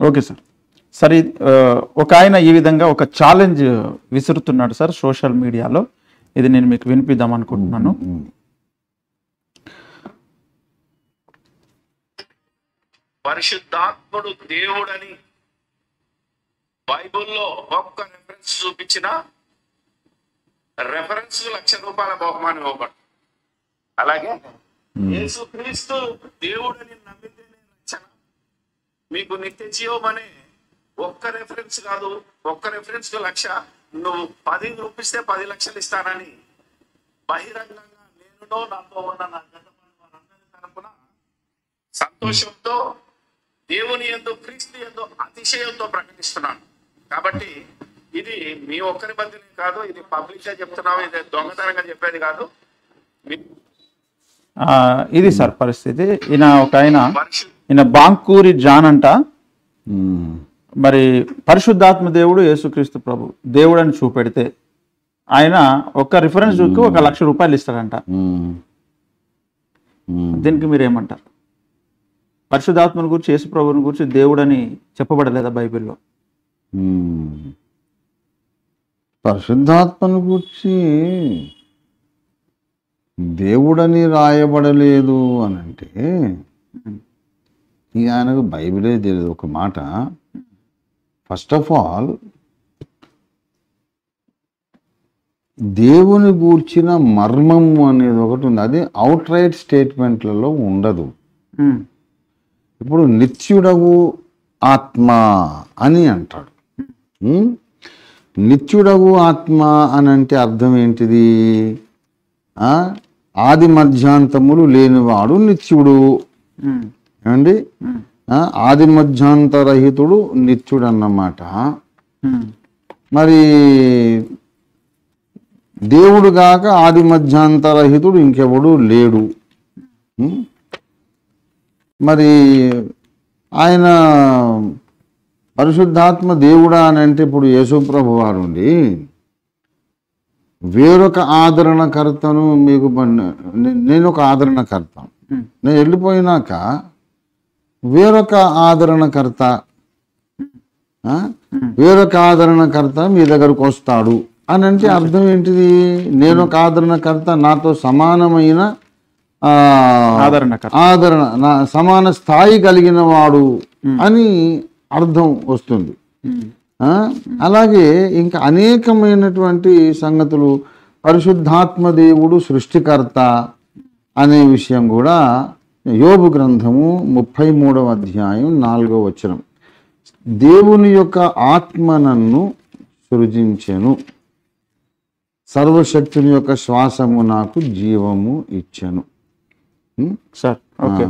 Okay sir sir ఇది, ఆ, ఒక ఆయన ఈ విధంగా ఒక ఛాలెంజ్ విసురుతున్నాడు సార్ సోషల్ మీడియాలో ఇది నేను మీకు వినిపిద్దాం అనుకుంటున్నాను పరిశుద్ధాత్ముడు దేవుడని బైబిల్లో ఒక్క రెఫరెన్స్ చూపించిన రెఫరెన్స్ లక్ష రూపాయల బహుమానం ఇవ్వబడు అలాగే యేసుక్రీస్తు దేవుడని నమ్మితేనే రక్షణ మీకు నిత్య జీవం అనే ఒక్క రెఫరెన్స్ కాదు ఒక్క రెఫరెన్స్ కు లక్ష నువ్వు పది చూపిస్తే పది లక్షలు ఇస్తానని బహిరంగంగా నేనునో నాతో ఉన్న నా గత వారందరి తరపున సంతోషంతో దేవుని ఎందు క్రీస్తు ఎందు అతిశయంతో ప్రకటిస్తున్నాను కాబట్టి ఇది మీ ఒక్కరి మధ్యనే కాదు ఇది పబ్లిక్ గా చెప్తున్నాము ఇది దొంగతనంగా చెప్పేది కాదు మీ- ఆ, ఇది సార్ పరిస్థితి ఈయన ఒక ఆయన పరిశు ఈయన బాంకూరి జాన్ అంట ఉమ్. మరి పరిశుద్ధాత్మ దేవుడు యేసుక్రీస్తు ప్రభు దేవుడు అని చూపెడితే ఆయన ఒక రిఫరెన్స్ కి ఒక లక్ష రూపాయలు ఇస్తాడంట ఉమ్. ఉమ్. దీనికి మీరు ఏమంటారు పరిశుద్ధాత్మని గురించి యేసు ప్రభుని గురించి దేవుడని చెప్పబడలేదా బైబిల్లో ఉమ్. పరిశుద్ధాత్మను గురించి దేవుడని రాయబడలేదు అని అంటే ఇక ఆయనకు బైబిలే తెలియదు ఒక మాట ఫస్ట్ ఆఫ్ ఆల్ దేవుని గూర్చిన మర్మము అనేది ఒకటి ఉంది అది అవుట్ రైట్ స్టేట్మెంట్లలో ఉండదు ఉమ్, ఇప్పుడు నిత్యుడవు ఆత్మ అని అంటాడు ఉం? నిత్యుడవు ఆత్మ అని అంటే అర్థం ఏంటిది ఆ? ఆది మధ్యాంతములు లేనివాడు నిత్యుడు ఉమ్, ఏమండి ఆ? ఆది మధ్యాంతరహితుడు నిత్యుడు అన్నమాట ఉమ్, మరి దేవుడు గాక ఆది మధ్యాంతరహితుడు ఇంకెవడు లేడు ఉం? మరి ఆయన పరిశుద్ధాత్మ దేవుడా అని అంటే ఇప్పుడు యేసుప్రభు వారు ఉండి వేరొక ఆదరణకర్తను మీకు పన్ను- నే- నేను ఒక ఆదరణకర్త ఉమ్, నేను వెళ్ళిపోయినాక వేరొక ఆదరణకర్త ఆ? వేరొక ఆదరణకర్త మీ దగ్గరకు వస్తాడు అని అంటే అర్థం ఏంటిది నేను ఒక ఆదరణకర్త నాతో సమానమైన ఆ, ఆదరణకర్త. ఆదరణ నా సమాన స్థాయి కలిగిన వాడు అని అర్థం వస్తుంది ఉమ్, ఆ? అలాగే ఇంకా అనేకమైనటువంటి సంగతులు పరిశుద్ధాత్మ దేవుడు సృష్టికర్త అనే విషయం కూడా యోబు గ్రంథము ముప్పై మూడవ అధ్యాయం నాలుగవ వచనం దేవుని యొక్క ఆత్మ నన్ను సృజించెను సర్వశక్తుని యొక్క శ్వాసము నాకు జీవము ఇచ్చెను ఉం? సార్ ఓకే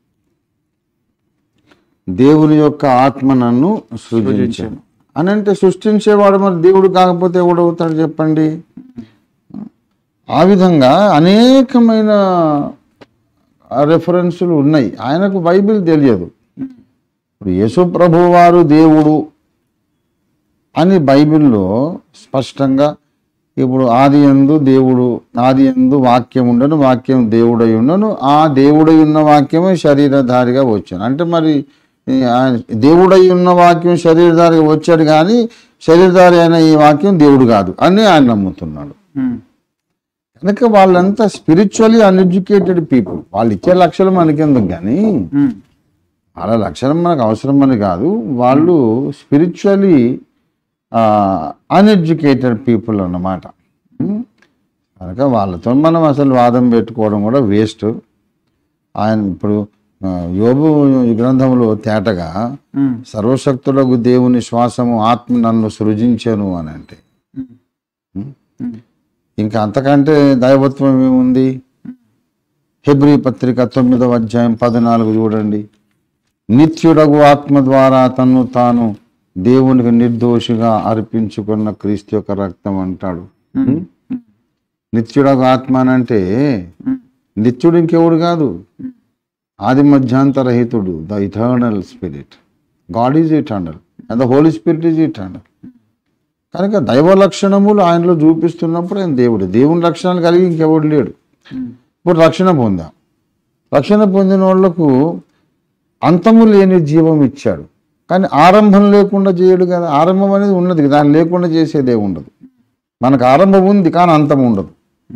దేవుని యొక్క ఆత్మ నన్ను సృజించాను అని అంటే సృష్టించేవాడు మరి దేవుడు కాకపోతే ఎవడవుతాడు చెప్పండి ఆ విధంగా అనేకమైన రెఫరెన్సులు ఉన్నాయి ఆయనకు బైబిల్ తెలియదు ఇప్పుడు యేసు ప్రభు వారు దేవుడు అని బైబిల్లో స్పష్టంగా ఇప్పుడు ఆది ఎందు దేవుడు ఆది ఎందు వాక్యం ఉండను వాక్యం దేవుడై ఉండను ఆ దేవుడై ఉన్న వాక్యమే శరీరధారిగా వచ్చాను అంటే మరి ఈ ఆయన దేవుడై ఉన్న వాక్యం శరీరధారిగా వచ్చాడు కానీ శరీరధారి అయిన ఈ వాక్యం దేవుడు కాదు అని ఆయన నమ్ముతున్నాడు ఉమ్, కనుక వాళ్ళంతా స్పిరిచువల్లీ అన్ఎడ్యుకేటెడ్ పీపుల్ వాళ్ళు ఇచ్చే లక్షలు మనకెందుకు కానీ ఉమ్, వాళ్ళ లక్షణం మనకు అవసరం అని కాదు వాళ్ళు స్పిరిచువలీ అన్ఎడ్యుకేటెడ్ పీపుల్ అన్నమాట ఉం? కనుక వాళ్ళతో మనం అసలు వాదం పెట్టుకోవడం కూడా వేస్ట్ ఆయన ఇప్పుడు ఆ, యోబు గ్రంథంలో తేటగా ఉమ్, సర్వశక్తులకు దేవుని శ్వాసము ఆత్మ నన్ను సృజించను అని అంటే ఉమ్, ఉమ్, ఇంకా అంతకంటే దైవత్వం ఏముంది హెబ్రీ పత్రిక తొమ్మిదవ అధ్యాయం పద్నాలుగు చూడండి నిత్యుడగు ఆత్మ ద్వారా తన్ను తాను దేవునికి నిర్దోషిగా అర్పించుకున్న క్రీస్తు యొక్క రక్తం అంటాడు ఉమ్, నిత్యుడగు ఆత్మ అని అంటే ఉమ్, నిత్యుడు ఇంకెవడు కాదు ఆది మధ్యాంతరహితుడు the eternal spirit God is eternal and the holy spirit is eternal కనుక దైవ లక్షణములు ఆయనలో చూపిస్తున్నప్పుడు ఆయన దేవుడు దేవుని లక్షణాలు కలిగి ఇంకెవడు లేడు ఉమ్, ఇప్పుడు రక్షణ పొందాం రక్షణ పొందిన వాళ్లకు అంతము లేని జీవం ఇచ్చాడు కానీ ఆరంభం లేకుండా చేయడు కదా ఆరంభం అనేది ఉన్నది దాన్ని లేకుండా చేసేదే ఉండదు మనకు ఆరంభం ఉంది కానీ అంతం ఉండదు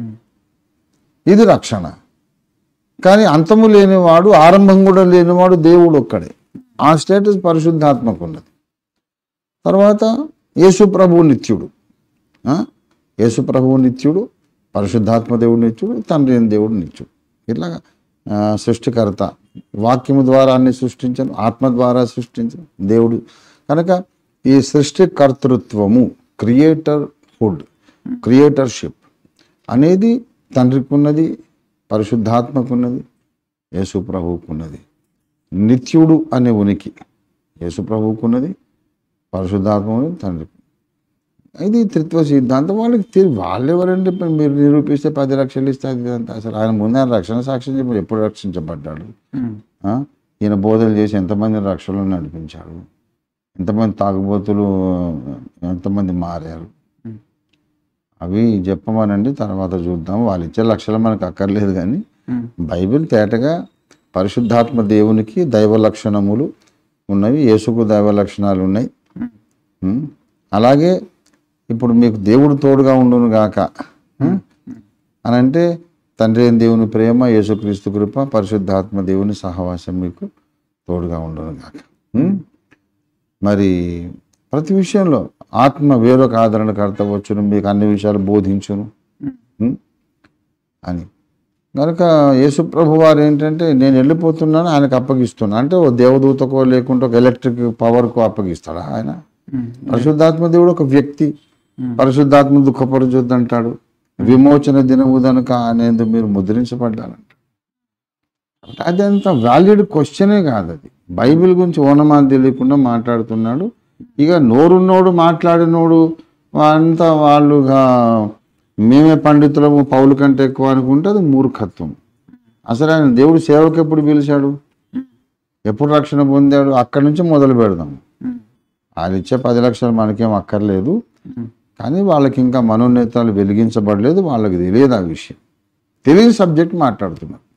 ఇది రక్షణ కానీ అంతము లేనివాడు ఆరంభం కూడా లేనివాడు దేవుడు ఒక్కడే ఆ స్టేటస్ పరిశుద్ధాత్మకు ఉన్నది తర్వాత యేసు ప్రభువు నిత్యుడు ఆ? యేసు ప్రభువు నిత్యుడు పరిశుద్ధాత్మ దేవుడు నిత్యుడు తండ్రి అయిన దేవుడు నిత్యుడు ఇట్లా ఆ, సృష్టికర్త వాక్యము ద్వారా అన్ని సృష్టించను ఆత్మ ద్వారా సృష్టించను దేవుడు కనుక ఈ సృష్టికర్తృత్వము క్రియేటర్ హుడ్ క్రియేటర్షిప్ అనేది తండ్రికి ఉన్నది పరిశుద్ధాత్మకు ఉన్నది యేసు ప్రభువుకు ఉన్నది నిత్యుడు అనే ఉనికి యేసు ప్రభువుకు ఉన్నది పరిశుద్ధాత్మ ఉన్నది తండ్రికి ఇది త్రిత్వ సిద్ధాంతం వాళ్ళకి తెలి- వాళ్ళు ఎవరంటే ఇప్పుడు మీరు నిరూపిస్తే పది లక్షలు ఇస్తే అది ఇదంతా అసలు ఆయన ముందే ఆయన రక్షణ సాక్ష్యం చెప్పి ఎప్పుడు రక్షించబడ్డాడు ఆ? ఈయన బోధలు చేసి ఎంతమంది రక్షణలో నడిపించాడు ఎంతమంది తాగుబోతులు ఎంతమంది మారారు అవి చెప్పమనండి తర్వాత చూద్దాం వాళ్ళు ఇచ్చే లక్షలు మనకు అక్కర్లేదు కానీ బైబిల్ తేటగా పరిశుద్ధాత్మ దేవునికి దైవ లక్షణములు ఉన్నవి యేసుకు దైవ లక్షణాలు ఉన్నాయి ఉం? అలాగే ఇప్పుడు మీకు దేవుడు తోడుగా ఉండును గాక ఉం? అని అంటే తండ్రి అయిన దేవుని ప్రేమ యేసుక్రీస్తు కృప పరిశుద్ధాత్మ దేవుని సహవాసం మీకు తోడుగా ఉండును గాక ఉం? మరి ప్రతి విషయంలో ఆత్మ వేరొక ఆదరణకర్త వచ్చును మీకు అన్ని విషయాలు బోధించును ఉం? అని కనుక యేసుప్రభు వారు ఏంటంటే నేను వెళ్ళిపోతున్నాను ఆయనకు అప్పగిస్తున్నాను అంటే ఓ దేవదూతకో లేకుంటే ఒక ఎలక్ట్రిక్ పవర్కో అప్పగిస్తాడా ఆయన పరిశుద్ధాత్మ దేవుడు ఒక వ్యక్తి పరిశుద్ధాత్మ దుఃఖపరచొద్దు అంటాడు విమోచన దినము దనుక అనేది మీరు ముద్రించబడ్డారంట అది అంత వ్యాలిడ్ క్వశ్చనే కాదు అది బైబిల్ గురించి ఓనమాన్ తెలియకుండా మాట్లాడుతున్నాడు ఇక నోరున్నోడు మాట్లాడినోడు అంతా వాళ్ళుగా మేమే పండితులము పౌలు కంటే ఎక్కువ అనుకుంటే అది మూర్ఖత్వం అసలు ఆయన దేవుడు సేవకు ఎప్పుడు పిలిచాడు ఎప్పుడు రక్షణ పొందాడు అక్కడి నుంచి మొదలు పెడదాం వాళ్ళు ఇచ్చే పది లక్షలు మనకేం అక్కర్లేదు కానీ వాళ్ళకి ఇంకా మనోనేతాలు వెలిగించబడలేదు వాళ్ళకి తెలియదు ఆ విషయం తెలియని సబ్జెక్ట్ మాట్లాడుతున్నారు